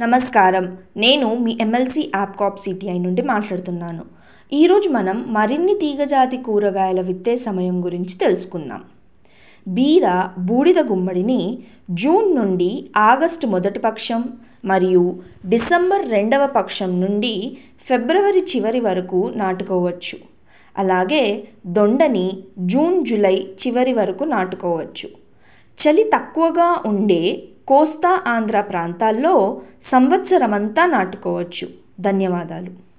నమస్కారం నేను మీ MLC యాప్కాప్ CTI నుండి మాట్లాడుతున్నాను ఈరోజు మనం మరిన్ని తీగజాతి కూరగాయల విత్తే సమయం గురించి తెలుసుకుందాం బీర బూడిద గుమ్మడిని జూన్ నుండి ఆగస్టు మొదటి పక్షం మరియు డిసెంబర్ రెండవ పక్షం నుండి ఫిబ్రవరి చివరి వరకు నాటుకోవచ్చు అలాగే దొండని జూన్ జూలై చివరి వరకు నాటుకోవచ్చు చలి తక్కువగా ఉండే కోస్తా ఆంధ్ర ప్రాంతాల్లో సంవత్సరమంతా నాటుకోవచ్చు ధన్యవాదాలు